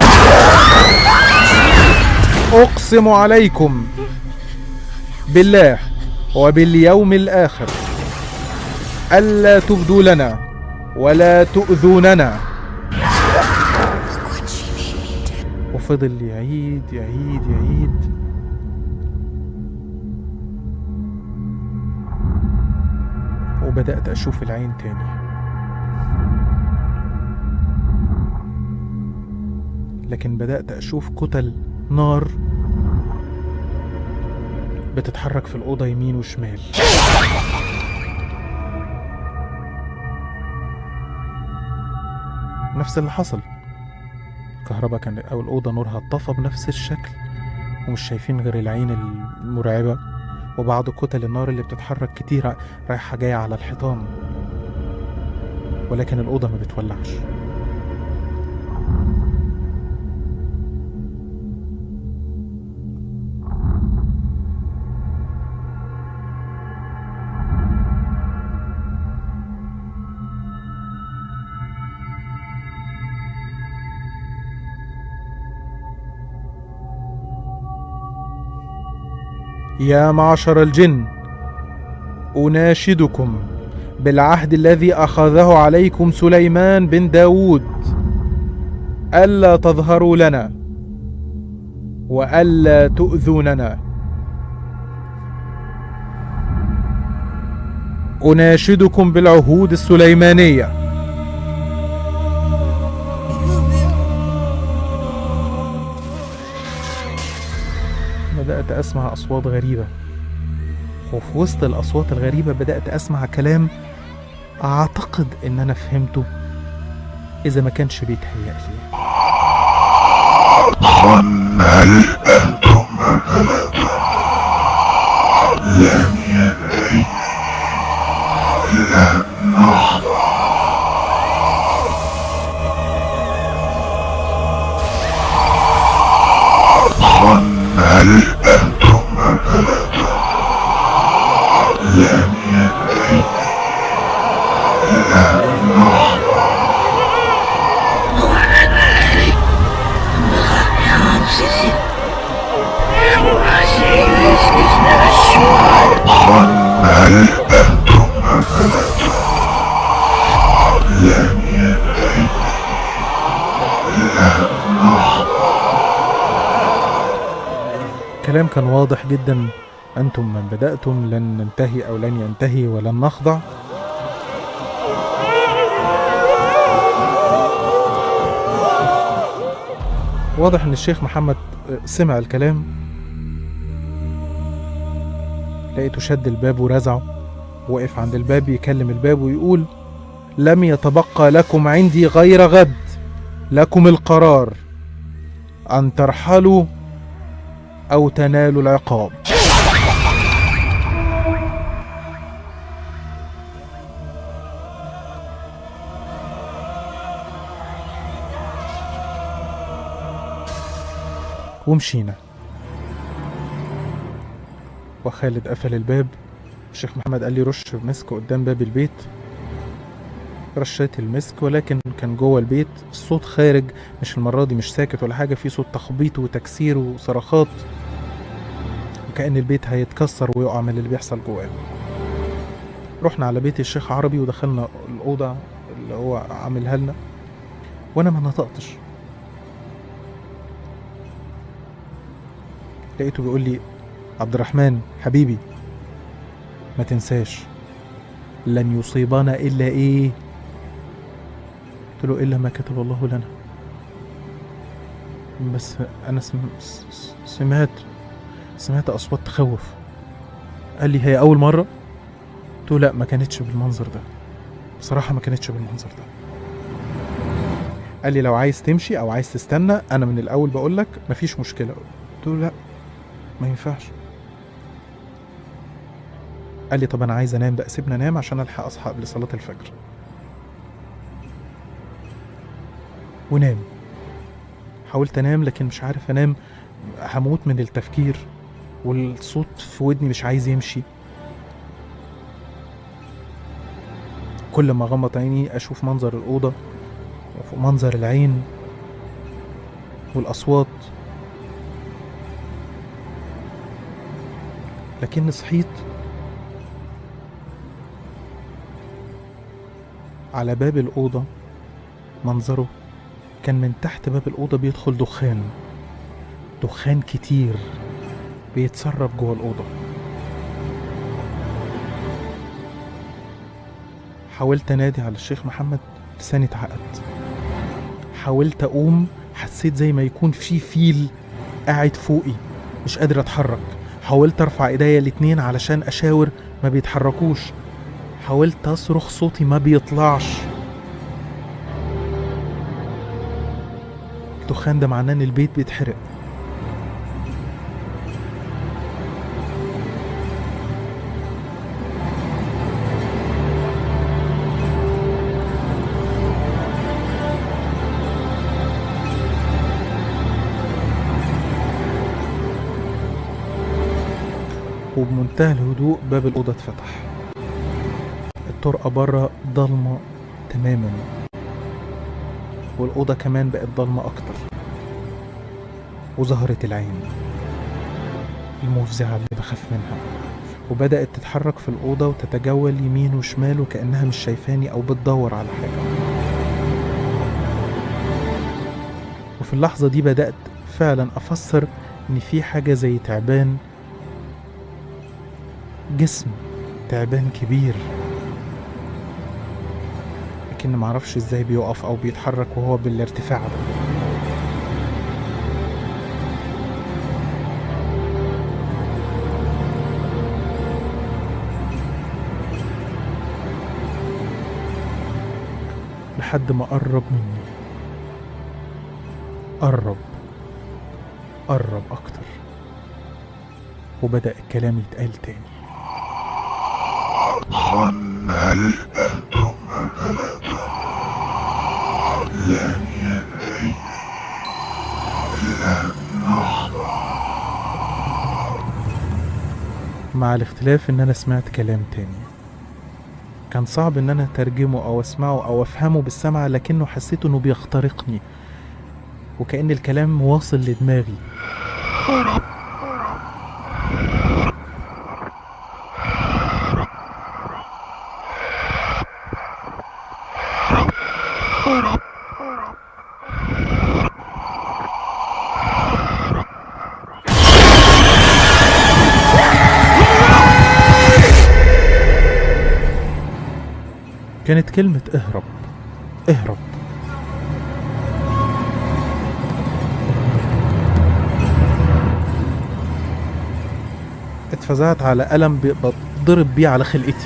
أقسم عليكم بالله وباليوم الآخر ألا تبدوا لنا ولا تؤذوننا وفضل يعيد يعيد يعيد وبدأت أشوف العين تاني لكن بدأت أشوف كتل نار بتتحرك في الأوضة يمين وشمال نفس اللي حصل الكهرباء كان أو الأوضة نورها اتطفى بنفس الشكل ومش شايفين غير العين المرعبة وبعض كتل النار اللي بتتحرك كتير رايحة جاية على الحيطان ولكن الأوضة ما بتولعش يا معشر الجن أناشدكم بالعهد الذي أخذه عليكم سليمان بن داود ألا تظهروا لنا وألا تؤذوننا أناشدكم بالعهود السليمانية بدأت أسمع أصوات غريبة وفي وسط الأصوات الغريبة بدأت أسمع كلام أعتقد إن أنا فهمته إذا ما كانش بيتهيألي كلام كان واضح جدا أنتم من بدأتم لن ننتهي أو لن ينتهي ولن نخضع واضح ان الشيخ محمد سمع الكلام لقيته شد الباب ورزعه وقف عند الباب يكلم الباب ويقول لم يتبقى لكم عندي غير غد لكم القرار ان ترحلوا او تنالوا العقاب ومشينا وخالد قفل الباب الشيخ محمد قال لي رش مسك قدام باب البيت رشيت المسك ولكن كان جوه البيت الصوت خارج مش المرة دي مش ساكت ولا حاجة في صوت تخبيط وتكسير وصرخات وكأن البيت هيتكسر ويقع من اللي بيحصل جواه رحنا على بيت الشيخ عربي ودخلنا الأوضة اللي هو عاملها لنا وأنا ما نطقتش لقيته بيقول لي عبد الرحمن حبيبي ما تنساش لن يصيبنا إلا إيه قلت له إلا ما كتب الله لنا بس أنا سم... س- س- سمعت سمعت أصوات تخوف قال لي هي أول مرة قلت له لا ما كانتش بالمنظر ده بصراحة ما كانتش بالمنظر ده قال لي لو عايز تمشي أو عايز تستنى أنا من الأول بقول لك مفيش مشكلة قلت له لا ما ينفعش قال لي طب انا عايز انام بقى سيبنا انام عشان الحق اصحى قبل صلاه الفجر ونام حاولت انام لكن مش عارف انام هموت من التفكير والصوت في ودني مش عايز يمشي كل ما اغمض عيني اشوف منظر الاوضه ومنظر العين والاصوات لكني صحيت على باب الأوضة منظره كان من تحت باب الأوضة بيدخل دخان دخان كتير بيتسرب جوه الأوضة حاولت أنادي على الشيخ محمد لساني اتعقد حاولت أقوم حسيت زي ما يكون في فيل قاعد فوقي مش قادر أتحرك حاولت ارفع ايديا الاتنين علشان اشاور ما بيتحركوش حاولت اصرخ صوتي ما بيطلعش الدخان ده معناه ان البيت بيتحرق وبمنتهى الهدوء باب الأوضة اتفتح الطرقة بره ضلمة تماما والأوضة كمان بقت ضلمة أكتر وظهرت العين المفزعة اللي بخاف منها وبدأت تتحرك في الأوضة وتتجول يمين وشمال وكأنها مش شايفاني أو بتدور على حاجة وفي اللحظة دي بدأت فعلا أفسر إن في حاجة زي تعبان جسم تعبان كبير لكن معرفش ازاي بيقف او بيتحرك وهو بالارتفاع ده لحد ما قرب مني قرب قرب اكتر وبدأ الكلام يتقال تاني مع الاختلاف ان انا سمعت كلام تاني كان صعب ان انا اترجمه او اسمعه او افهمه بالسمع لكنه حسيت انه بيخترقني وكأن الكلام واصل لدماغي كانت كلمة اهرب اهرب اتفزعت على قلم بي- بتضرب بيه على خلقتي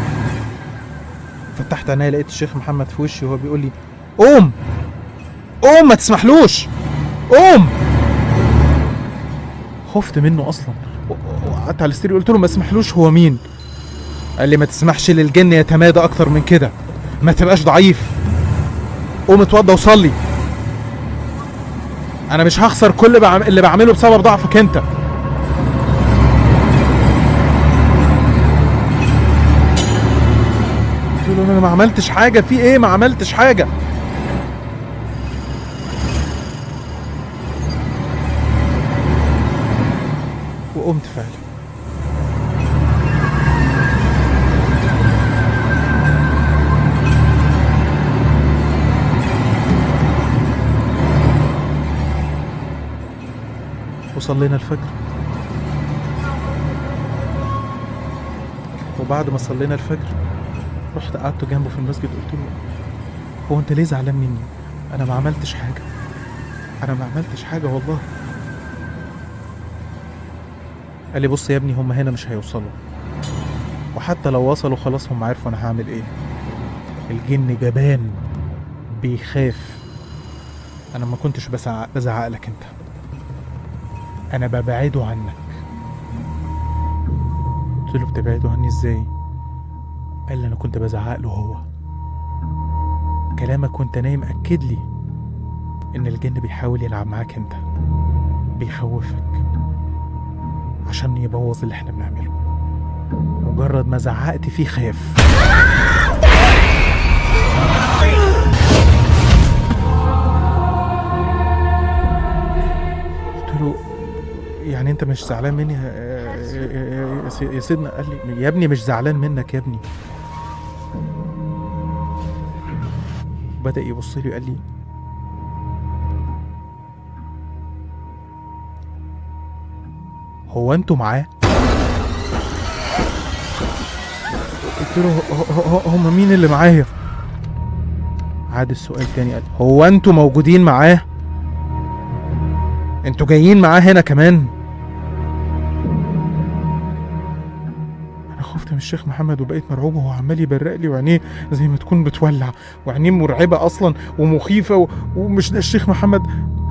فتحت عينيا لقيت الشيخ محمد في وشي وهو بيقول لي قوم قوم ما تسمحلوش قوم خفت منه اصلا و- و- وقعدت على السرير قلت له ما تسمحلوش هو مين قال لي ما تسمحش للجن يتمادى اكتر من كده ما تبقاش ضعيف قوم اتوضى وصلي انا مش هخسر كل بعم... اللي بعمله بسبب ضعفك انت قلت له انا ما عملتش حاجه في ايه ما عملتش حاجه وقمت فعلا وصلينا الفجر وبعد ما صلينا الفجر رحت قعدت جنبه في المسجد قلت له هو انت ليه زعلان مني انا ما عملتش حاجه انا ما عملتش حاجه والله قال لي بص يا ابني هم هنا مش هيوصلوا وحتى لو وصلوا خلاص هم عارفوا انا هعمل ايه الجن جبان بيخاف انا ما كنتش بزعق بزعق لك انت انا ببعده عنك قلت له بتبعده عني ازاي قال لي انا كنت بزعق له هو كلامك وانت نايم اكد لي ان الجن بيحاول يلعب معاك انت بيخوفك عشان يبوظ اللي احنا بنعمله مجرد ما زعقت فيه خاف قلت له يعني انت مش زعلان مني يا- يا- يا- يا سي- يا سيدنا قال لي يا ابني مش زعلان منك يا ابني بدأ يبص لي وقال لي هو انتوا معاه قلت له "ه- ه- ه- هم مين اللي معايا عاد السؤال تاني قال هو انتوا موجودين معاه انتوا جايين معاه هنا كمان انا خفت من الشيخ محمد وبقيت مرعوب وهو عمال يبرق لي وعينيه زي ما تكون بتولع وعينيه مرعبه اصلا ومخيفه و... ومش ده الشيخ محمد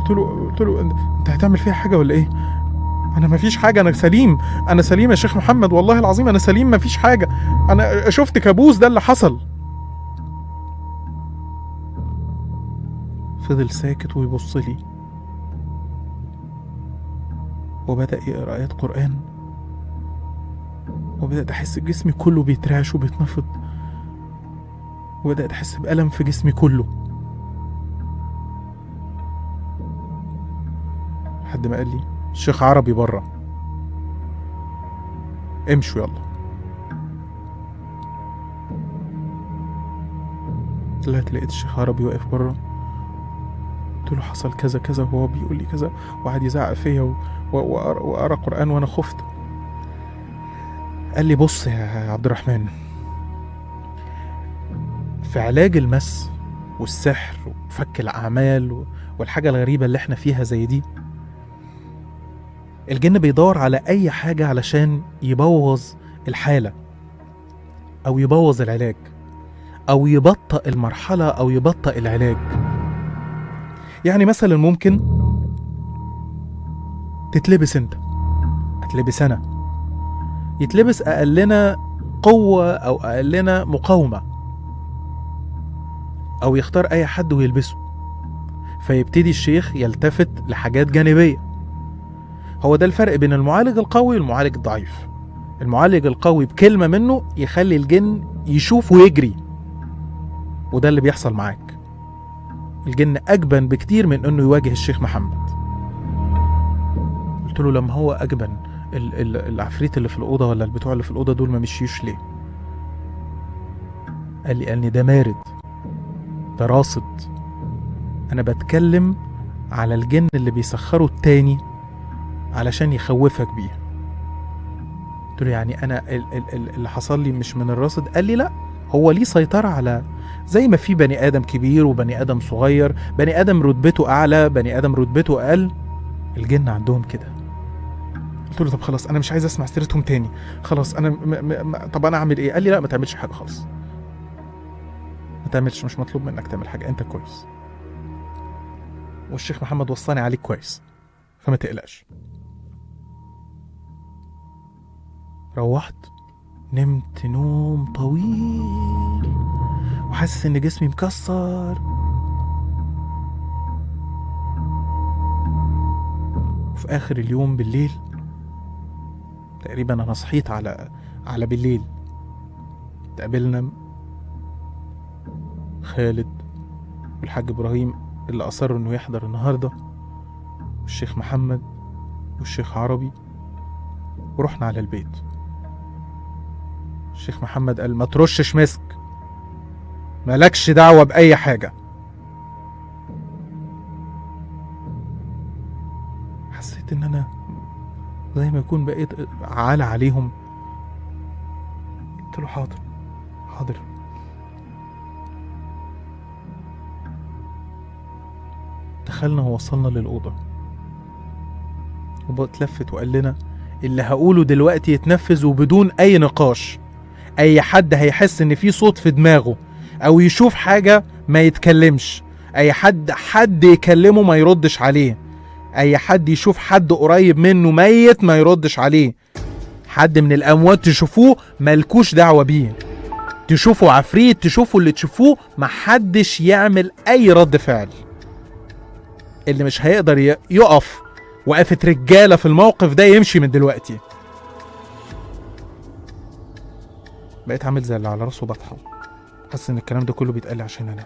قلت له قلت له "أنت- انت هتعمل فيها حاجه ولا ايه انا ما فيش حاجه انا سليم انا سليم يا شيخ محمد والله العظيم انا سليم ما فيش حاجه انا شفت كابوس ده اللي حصل فضل ساكت ويبص لي وبدأ يقرأ آيات قرآن وبدأت أحس جسمي كله بيترعش وبيتنفض وبدأت أحس بألم في جسمي كله لحد ما قال لي الشيخ عربي بره امشوا يلا طلعت لقيت الشيخ عربي واقف بره قلت له حصل كذا كذا وهو بيقول لي كذا وقعد يزعق فيا و- و- وأقرأ وأقرأ قرآن وأنا خفت قال لي بص يا عبد الرحمن في علاج المس والسحر وفك الأعمال و- والحاجة الغريبة اللي احنا فيها زي دي الجن بيدور على أي حاجة علشان يبوظ الحالة أو يبوظ العلاج أو يبطئ المرحلة أو يبطئ العلاج يعني مثلا ممكن تتلبس انت اتلبس انا يتلبس اقلنا قوة او اقلنا مقاومة او يختار اي حد ويلبسه فيبتدي الشيخ يلتفت لحاجات جانبية هو ده الفرق بين المعالج القوي والمعالج الضعيف المعالج القوي بكلمة منه يخلي الجن يشوف ويجري وده اللي بيحصل معاك الجن أجبن بكتير من إنه يواجه الشيخ محمد قلت له لما هو أجبن ال- ال- العفريت اللي في الأوضة ولا البتوع اللي في الأوضة دول ما مشيوش ليه قال لي قال لي ده مارد ده راصد أنا بتكلم على الجن اللي بيسخروا التاني علشان يخوفك بيه قلت له يعني أنا ال- ال- ال- اللي حصل لي مش من الراصد قال لي لأ هو ليه سيطرة على زي ما في بني ادم كبير وبني ادم صغير بني ادم رتبته اعلى بني ادم رتبته اقل الجن عندهم كده قلت له طب خلاص انا مش عايز اسمع سيرتهم تاني خلاص انا م م م طب انا اعمل ايه قال لي لا ما تعملش حاجه خالص ما تعملش مش مطلوب منك تعمل حاجه انت كويس والشيخ محمد وصاني عليك كويس فما تقلقش روحت نمت نوم طويل وحاسس ان جسمي مكسر وفي اخر اليوم بالليل تقريبا انا صحيت على على بالليل تقابلنا خالد والحاج ابراهيم اللي اصر انه يحضر النهارده والشيخ محمد والشيخ عربي ورحنا على البيت الشيخ محمد قال ما ترشش مسك مالكش دعوة بأي حاجة حسيت إن أنا زي ما يكون بقيت عالة عليهم قلت له حاضر حاضر دخلنا ووصلنا للأوضة وبقى اتلفت وقال لنا اللي هقوله دلوقتي يتنفذ وبدون أي نقاش أي حد هيحس إن في صوت في دماغه او يشوف حاجه ما يتكلمش اي حد حد يكلمه ما يردش عليه اي حد يشوف حد قريب منه ميت ما يردش عليه حد من الاموات تشوفوه ملكوش دعوه بيه تشوفوا عفريت تشوفوا اللي تشوفوه محدش يعمل اي رد فعل اللي مش هيقدر ي- يقف وقفة رجالة في الموقف ده يمشي من دلوقتي بقيت عامل زي اللي على راسه بطحه حاسس ان الكلام ده كله بيتقال لي عشان انا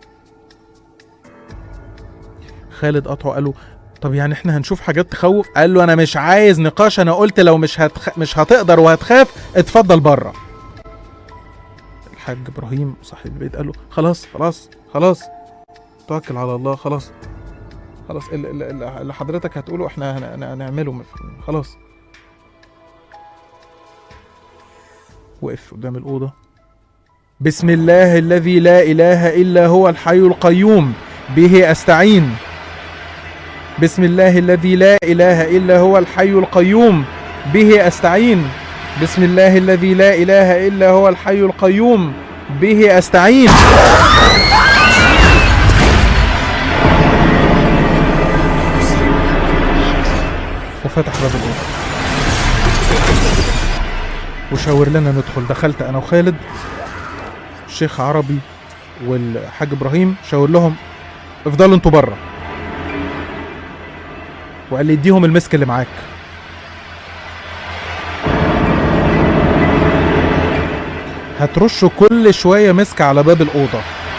خالد قطعه قال له طب يعني احنا هنشوف حاجات تخوف قال له انا مش عايز نقاش انا قلت لو مش هتخ... مش هتقدر وهتخاف اتفضل بره الحاج ابراهيم صاحب البيت قال له خلاص خلاص خلاص توكل على الله خلاص خلاص ال- ال- ال- اللي حضرتك هتقوله احنا هن- هن- هنعمله خلاص وقف قدام الأوضة بسم الله الذي لا إله إلا هو الحي القيوم به أستعين بسم الله الذي لا إله إلا هو الحي القيوم به أستعين بسم الله الذي لا إله إلا هو الحي القيوم به أستعين فتح باب الأوضة وشاور لنا ندخل دخلت أنا وخالد الشيخ عربي والحاج إبراهيم شاور لهم افضلوا انتوا بره وقال لي اديهم المسك اللي معاك هترشوا كل شوية مسك على باب الأوضة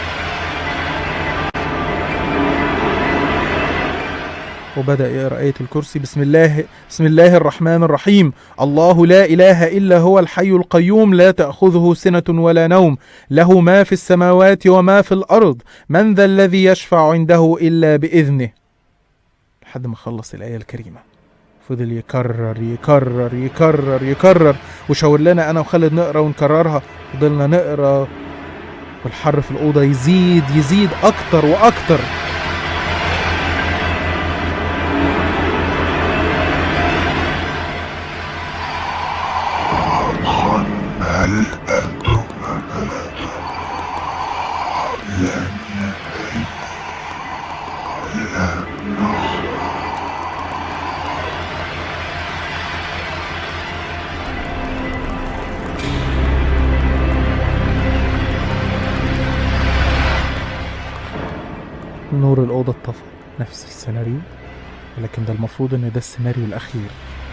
وبدأ يقرأ آية الكرسي بسم الله بسم الله الرحمن الرحيم الله لا إله إلا هو الحي القيوم لا تأخذه سنة ولا نوم له ما في السماوات وما في الأرض من ذا الذي يشفع عنده إلا بإذنه لحد ما خلص الآية الكريمة فضل يكرر يكرر يكرر يكرر وشاور لنا أنا وخالد نقرأ ونكررها فضلنا نقرأ والحر في الأوضة يزيد يزيد أكتر وأكتر نور الأوضة اتطفى نفس السيناريو ولكن ده المفروض إن ده السيناريو الأخير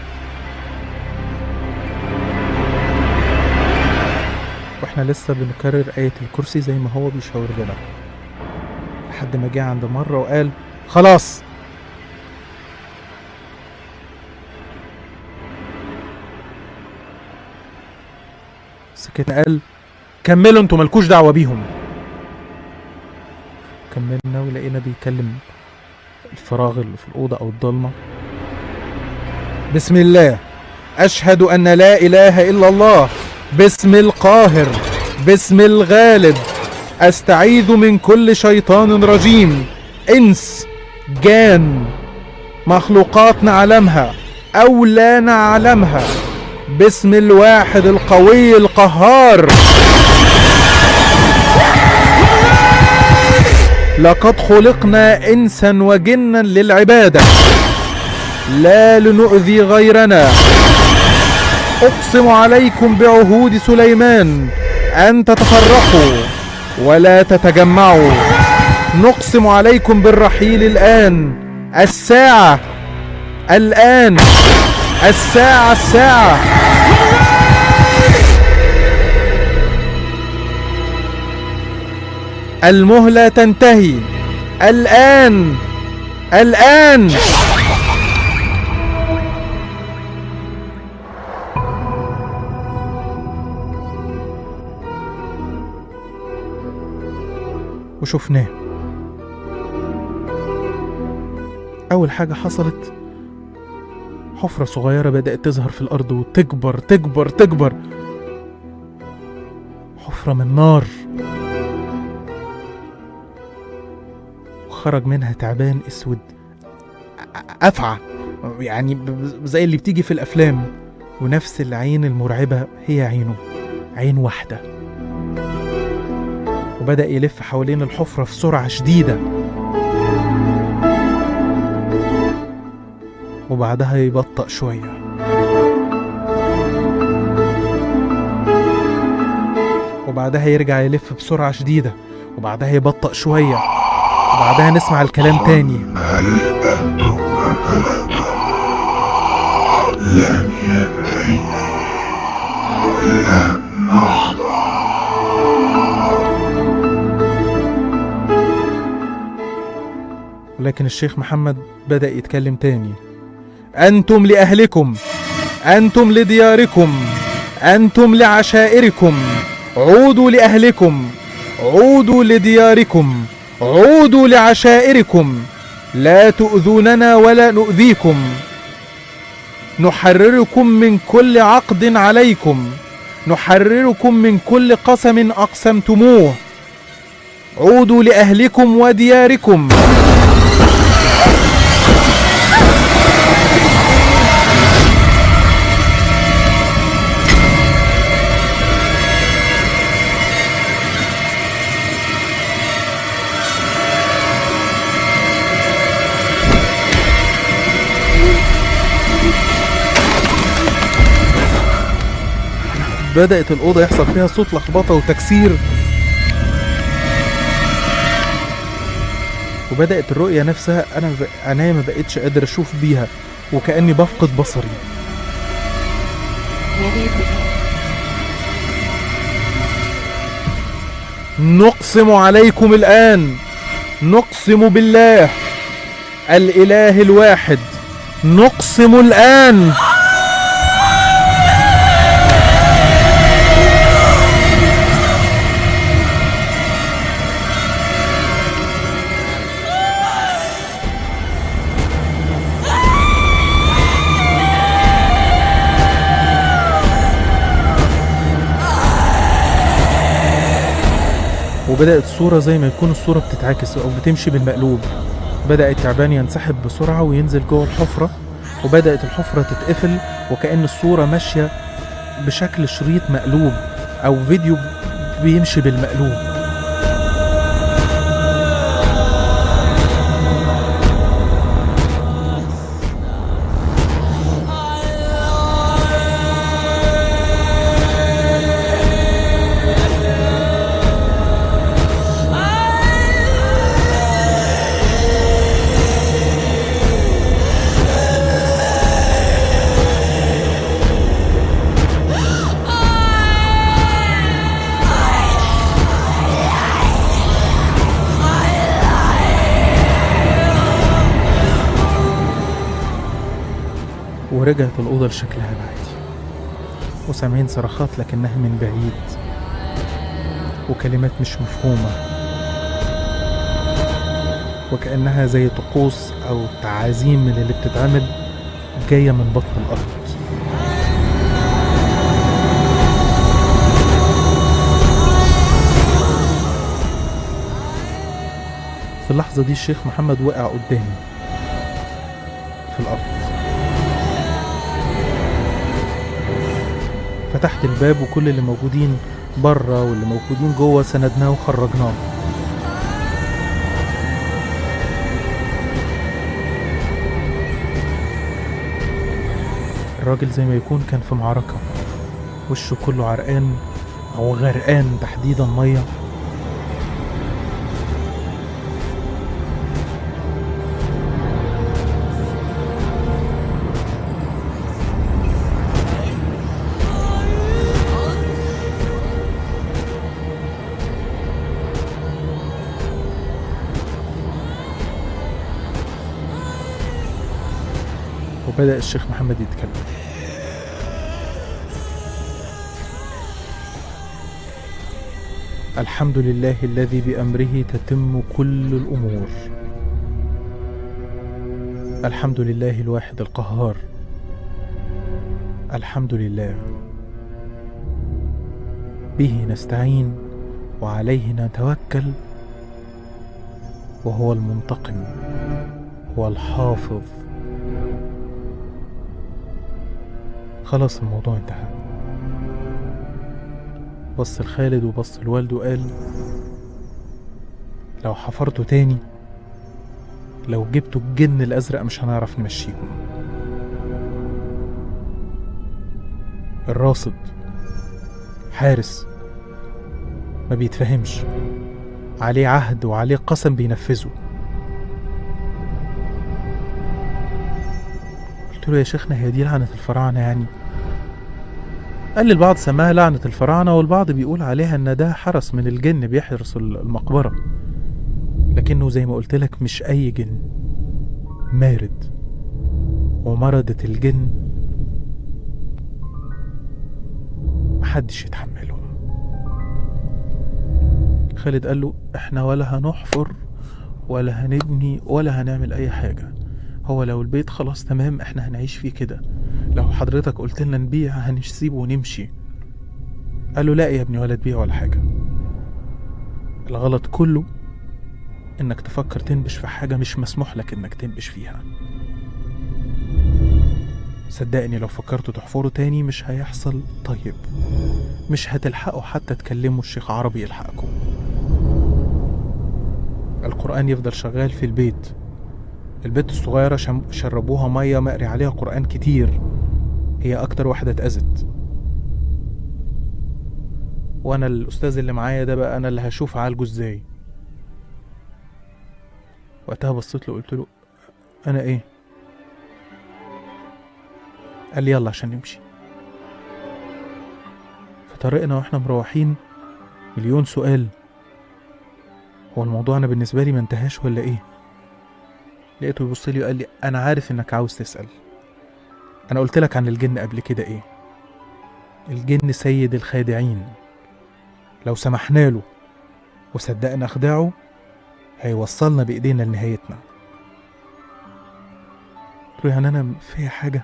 واحنا لسه بنكرر آية الكرسي زي ما هو بيشاور لنا لحد ما جه عند مرة وقال خلاص سكتنا قال كملوا انتوا مالكوش دعوة بيهم كملنا ولقينا بيكلم الفراغ اللي في الأوضة أو الضلمة بسم الله أشهد أن لا إله إلا الله باسم القاهر باسم الغالب أستعيذ من كل شيطان رجيم إنس جان مخلوقات نعلمها أو لا نعلمها باسم الواحد القوي القهار لقد خلقنا انسا وجنا للعباده لا لنؤذي غيرنا اقسم عليكم بعهود سليمان ان تتفرقوا ولا تتجمعوا نقسم عليكم بالرحيل الان الساعه الان الساعه الساعه المهلة تنتهي الآن الآن وشفناه أول حاجة حصلت حفرة صغيرة بدأت تظهر في الأرض وتكبر تكبر تكبر حفرة من نار خرج منها تعبان اسود افعى يعني ب- ب- زي اللي بتيجي في الافلام ونفس العين المرعبه هي عينه عين واحده وبدا يلف حوالين الحفره في سرعه شديده وبعدها يبطأ شويه وبعدها يرجع يلف بسرعه شديده وبعدها يبطأ شويه وبعدها نسمع الكلام تاني ولكن الشيخ محمد بدأ يتكلم تاني أنتم لأهلكم أنتم لدياركم أنتم لعشائركم عودوا لأهلكم عودوا لدياركم عودوا لعشائركم لا تؤذوننا ولا نؤذيكم نحرركم من كل عقد عليكم نحرركم من كل قسم اقسمتموه عودوا لاهلكم ودياركم بدأت الأوضة يحصل فيها صوت لخبطة وتكسير وبدأت الرؤية نفسها أنا ب- عينيا ما بقتش قادر أشوف بيها وكأني بفقد بصري نقسم عليكم الآن نقسم بالله الإله الواحد نقسم الآن وبدأت الصورة زي ما يكون الصورة بتتعاكس أو بتمشي بالمقلوب بدأ التعبان ينسحب بسرعة وينزل جوه الحفرة وبدأت الحفرة تتقفل وكأن الصورة ماشية بشكل شريط مقلوب أو فيديو بيمشي بالمقلوب ورجعت الأوضة لشكلها العادي وسامعين صرخات لكنها من بعيد وكلمات مش مفهومة وكأنها زي طقوس أو تعازيم من اللي بتتعمل جاية من بطن الأرض في اللحظة دي الشيخ محمد وقع قدامي في الأرض فتحت الباب وكل اللي موجودين بره واللي موجودين جوه سندناه وخرجناه الراجل زي ما يكون كان في معركة وشه كله عرقان أو غرقان تحديدا مية وبدأ الشيخ محمد يتكلم الحمد لله الذي بأمره تتم كل الأمور الحمد لله الواحد القهار الحمد لله به نستعين وعليه نتوكل وهو المنتقم هو الحافظ خلاص الموضوع انتهى بص لخالد وبص لوالده وقال لو حفرتوا تاني لو جبتوا الجن الأزرق مش هنعرف نمشيهم الراصد حارس ما بيتفهمش عليه عهد وعليه قسم بينفذه قلت له يا شيخنا هي دي لعنة الفراعنة يعني قال لي البعض سماها لعنة الفراعنة والبعض بيقول عليها ان ده حرس من الجن بيحرس المقبرة لكنه زي ما قلت لك مش اي جن مارد ومردة الجن محدش يتحملهم خالد قال له احنا ولا هنحفر ولا هنبني ولا هنعمل اي حاجة هو لو البيت خلاص تمام احنا هنعيش فيه كده لو حضرتك قلت لنا نبيع هنسيبه ونمشي قال له لا يا ابني ولا تبيع ولا حاجة الغلط كله انك تفكر تنبش في حاجة مش مسموح لك انك تنبش فيها صدقني لو فكرتوا تحفروا تاني مش هيحصل طيب مش هتلحقوا حتى تكلموا الشيخ عربي يلحقكم القرآن يفضل شغال في البيت البنت الصغيرة شم- شربوها مية مقري عليها قرآن كتير هي أكتر واحدة اتأذت وانا الاستاذ اللي معايا ده بقى انا اللي هشوف عالجه ازاي وقتها بصيت له قلت له انا ايه قال لي يلا عشان نمشي في طريقنا واحنا مروحين مليون سؤال هو الموضوع انا بالنسبه لي ما انتهاش ولا ايه لقيته يبص لي وقال لي انا عارف انك عاوز تسال انا قلت لك عن الجن قبل كده ايه الجن سيد الخادعين لو سمحنا له وصدقنا خداعه هيوصلنا بايدينا لنهايتنا قلت له يعني انا فيا حاجه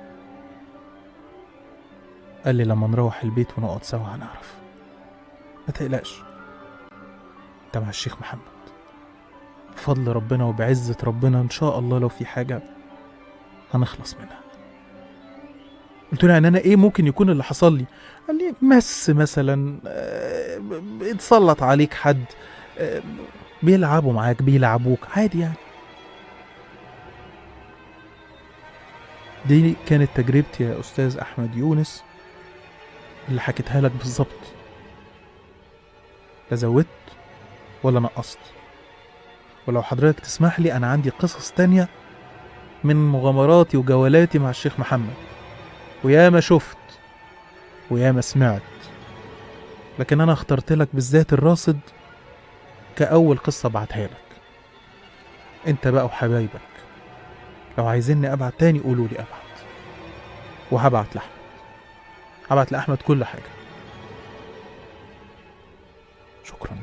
قال لي لما نروح البيت ونقعد سوا هنعرف ما تقلقش انت مع الشيخ محمد بفضل ربنا وبعزة ربنا إن شاء الله لو في حاجة هنخلص منها قلت له يعني أنا إيه ممكن يكون اللي حصل لي قال لي مس مثلا آه، ب- ب- اتسلط عليك حد آه، بيلعبوا معاك بيلعبوك عادي يعني دي كانت تجربتي يا أستاذ أحمد يونس اللي حكيتها لك بالظبط لا زودت ولا نقصت ولو حضرتك تسمح لي أنا عندي قصص تانية من مغامراتي وجولاتي مع الشيخ محمد وياما شفت وياما سمعت لكن أنا اخترت لك بالذات الراصد كأول قصة بعتها لك انت بقى وحبايبك لو عايزيني ابعت تاني قولوا لي ابعت وهبعت لاحمد هبعت لاحمد كل حاجه شكرا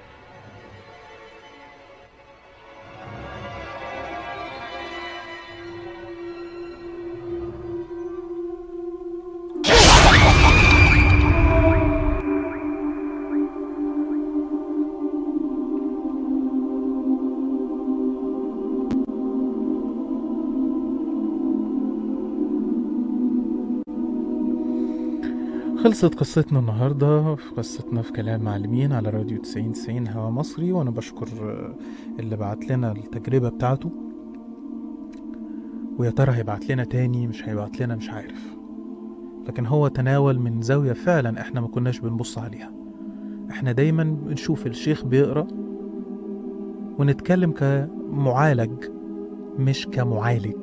خلصت قصتنا النهاردة في قصتنا في كلام معلمين على راديو 90 90 هوا مصري وأنا بشكر آه، اللي بعت لنا التجربة بتاعته ويا ترى هيبعت لنا تاني مش هيبعت لنا مش عارف لكن هو تناول من زاوية فعلا احنا ما كناش بنبص عليها احنا دايما بنشوف الشيخ بيقرأ ونتكلم كمعالج مش كمعالج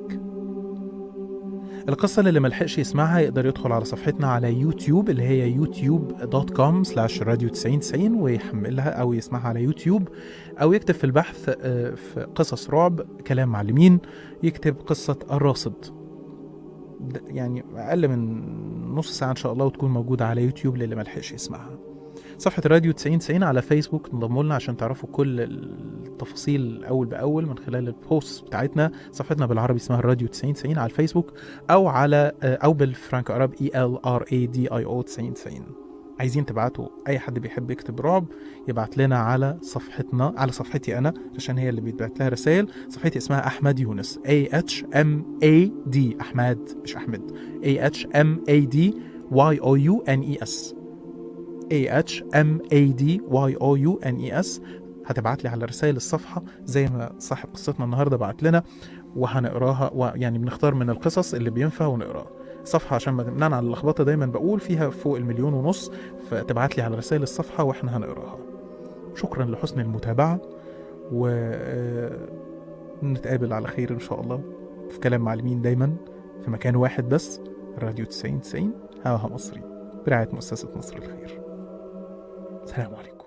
القصة اللي ملحقش يسمعها يقدر يدخل على صفحتنا على يوتيوب اللي هي يوتيوب دوت كوم سلاش راديو 9090 ويحملها أو يسمعها على يوتيوب أو يكتب في البحث آه، في قصص رعب كلام معلمين يكتب قصة الراصد ده يعني أقل من نص ساعة إن شاء الله وتكون موجودة على يوتيوب للي ملحقش يسمعها صفحة راديو 9090 على فيسبوك انضموا لنا عشان تعرفوا كل التفاصيل أول بأول من خلال البوست بتاعتنا صفحتنا بالعربي اسمها الراديو 9090 على الفيسبوك او على او بالفرانك اراب اي ال ار اي دي اي او 9090 عايزين تبعتوا اي حد بيحب يكتب رعب يبعت لنا على صفحتنا على صفحتي انا عشان هي اللي بيتبعت لها رسائل صفحتي اسمها احمد يونس A H M A D احمد مش احمد A H M A D Y O U N E S A H M A D Y O U N E S هتبعت لي على رسائل الصفحة زي ما صاحب قصتنا النهاردة بعت لنا وهنقراها ويعني بنختار من القصص اللي بينفع ونقراها صفحة عشان ما نمنعنا عن اللخبطة دايما بقول فيها فوق المليون ونص فتبعت لي على رسائل الصفحة واحنا هنقراها شكرا لحسن المتابعة و آه، نتقابل على خير ان شاء الله في كلام معلمين دايما في مكان واحد بس راديو 90 90 هواها مصري برعاية مؤسسة مصر الخير سلام عليكم